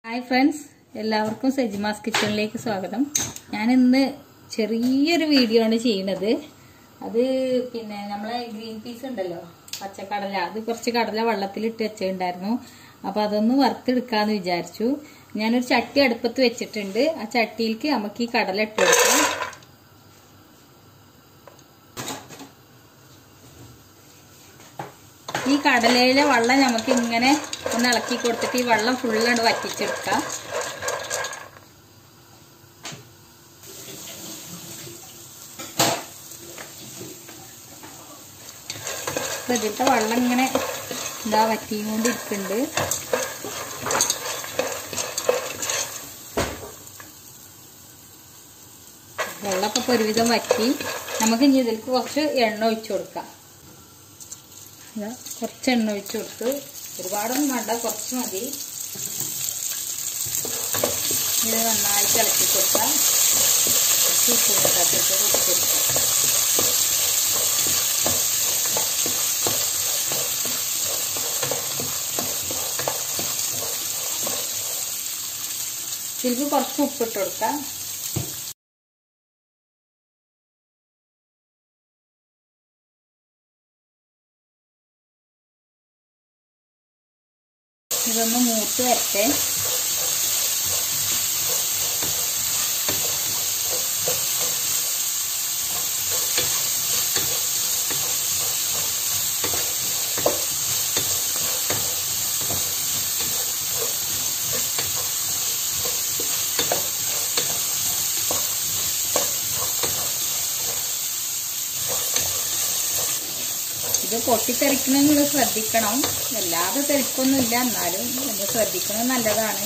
hi friends എല്ലാവർക്കും സെജിമാസ് കിച്ചണിലേക്ക് സ്വാഗതം ഞാൻ ഇന്ന് ചെറിയൊരു വീഡിയോ ആണ് ചെയ്യുന്നത് അത് പിന്നെ നമ്മളെ ഗ്രീൻ പീസ് ഉണ്ടല്ലോ പച്ചക്കടല അത് കുറച്ച് കടല വെള്ളത്തിലിട്ട് വെച്ചിട്ടുണ്ടായിരുന്നു അപ്പോൾ അതൊന്ന് വറുത്തെടുക്കാന്ന് വിചാരിച്ചു ഞാനൊരു ചട്ടി അടുപ്പത്ത് വെച്ചിട്ടുണ്ട് ആ ചട്ടിയിലേക്ക് നമുക്ക് ഈ കടല ഇട്ട് കൊടുക്കാം ഈ കടലയിലെ വെള്ളം നമുക്ക് ഇങ്ങനെ ഒന്ന് ഇളക്കി കൊടുത്തിട്ട് ഈ വെള്ളം ഫുള്ളാണ് വറ്റിച്ചെടുക്കാം അപ്പൊ ഇതിലത്തെ വെള്ളം ഇങ്ങനെ ഇതാ വറ്റിയും കൊണ്ടിരിക്കുന്നുണ്ട് വെള്ളമൊക്കെ ഇപ്പൊ ഒരുവിധം വറ്റി നമുക്ക് ഇനി ഇതിലേക്ക് കുറച്ച് എണ്ണ ഒഴിച്ചു കൊടുക്കാം ഇതാ കുറച്ച് എണ്ണ ഒഴിച്ചു കൊടുത്തു ഒരുപാടൊന്നും വേണ്ട കുറച്ച് മതി ഇത് നന്നായിട്ട് ഇളക്കി കൊടുക്കാം കുറച്ച് ഉപ്പ് കൂട്ടാത്തിട്ട് കൊടുക്കാം ഇതിലേക്ക് കുറച്ച് ഉപ്പിട്ട് കൊടുക്കാം ഇതൊന്ന് മൂത്ത് വരട്ടെ ഇത് പൊട്ടിത്തെറിക്കണം നിങ്ങൾ ശ്രദ്ധിക്കണം വല്ലാതെ തെറിക്കൊന്നുമില്ല എന്നാലും നമ്മൾ ശ്രദ്ധിക്കണം നല്ലതാണ്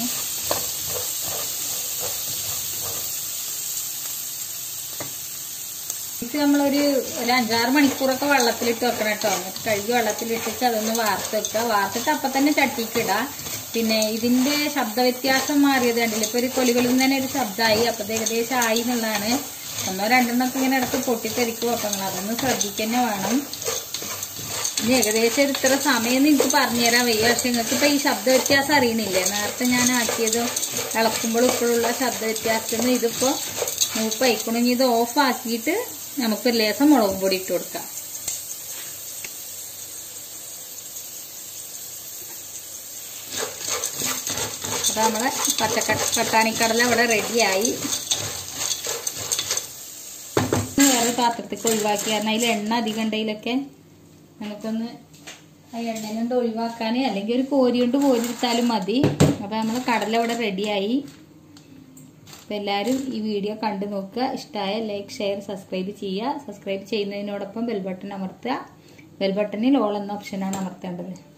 ഇത് നമ്മളൊരു ഒരു അഞ്ചാറ് മണിക്കൂറൊക്കെ വെള്ളത്തിലിട്ട് വെക്കണം കേട്ടോ എന്നിട്ട് കഴുകി വെള്ളത്തിലിട്ടിട്ട് അതൊന്ന് വാർത്ത് വെക്കുക വാർത്തിട്ട് അപ്പം തന്നെ ചട്ടിക്ക് ഇടാം പിന്നെ ഇതിന്റെ ശബ്ദ വ്യത്യാസം മാറിയത് കണ്ടില്ല ഇപ്പൊ ഒരു കൊലികളിൽ തന്നെ ഒരു ശബ്ദമായി അപ്പൊ ഇത് ഏകദേശം ആയി എന്നുള്ളതാണ് ഒന്നോ രണ്ടെണ്ണൊക്കെ ഇങ്ങനെ ഇടയ്ക്ക് പൊട്ടിത്തെറിക്കും അപ്പൊ നിങ്ങൾ അതൊന്ന് ശ്രദ്ധിക്കന്നെ വേണം ഇനി ഏകദേശം ഒരു ഇത്ര സമയം എനിക്ക് പറഞ്ഞുതരാൻ വയ്യ പക്ഷെ നിങ്ങൾക്ക് ഇപ്പൊ ഈ ശബ്ദ വ്യത്യാസം അറിയണില്ലേ നേരത്തെ ഞാൻ ആക്കിയത് ഇളക്കുമ്പോഴും ഇപ്പോഴുള്ള ശബ്ദ വ്യത്യാസത്തിന് ഇതിപ്പോ മൂപ്പയക്കണം ഇനി ഇത് ഓഫ് ആക്കിയിട്ട് നമുക്ക് ലേസം മുളകും പൊടി ഇട്ട് കൊടുക്കാം അപ്പൊ നമ്മളെ പച്ചക്ക പട്ടാണിക്കടല ഇവിടെ റെഡിയായി വേറെ പാത്രത്തേക്ക് ഒഴിവാക്കി കാരണം അതിൽ എണ്ണ അധികം ഉണ്ടെങ്കിലൊക്കെ നമുക്കൊന്ന് ആ എണ്ണ കൊണ്ട് ഒഴിവാക്കാൻ അല്ലെങ്കിൽ ഒരു കോരി കൊണ്ട് കോരി എടുത്താലും മതി അപ്പോൾ നമ്മൾ കടല ഇവിടെ റെഡിയായി അപ്പോൾ എല്ലാവരും ഈ വീഡിയോ കണ്ടു നോക്കുക ഇഷ്ടമായ ലൈക്ക് ഷെയർ സബ്സ്ക്രൈബ് ചെയ്യുക സബ്സ്ക്രൈബ് ചെയ്യുന്നതിനോടൊപ്പം ബെൽ ബട്ടൺ അമർത്തുക ബെൽ ബട്ടണിൽ ഓൾ എന്ന ഓപ്ഷനാണ് അമർത്തേണ്ടത്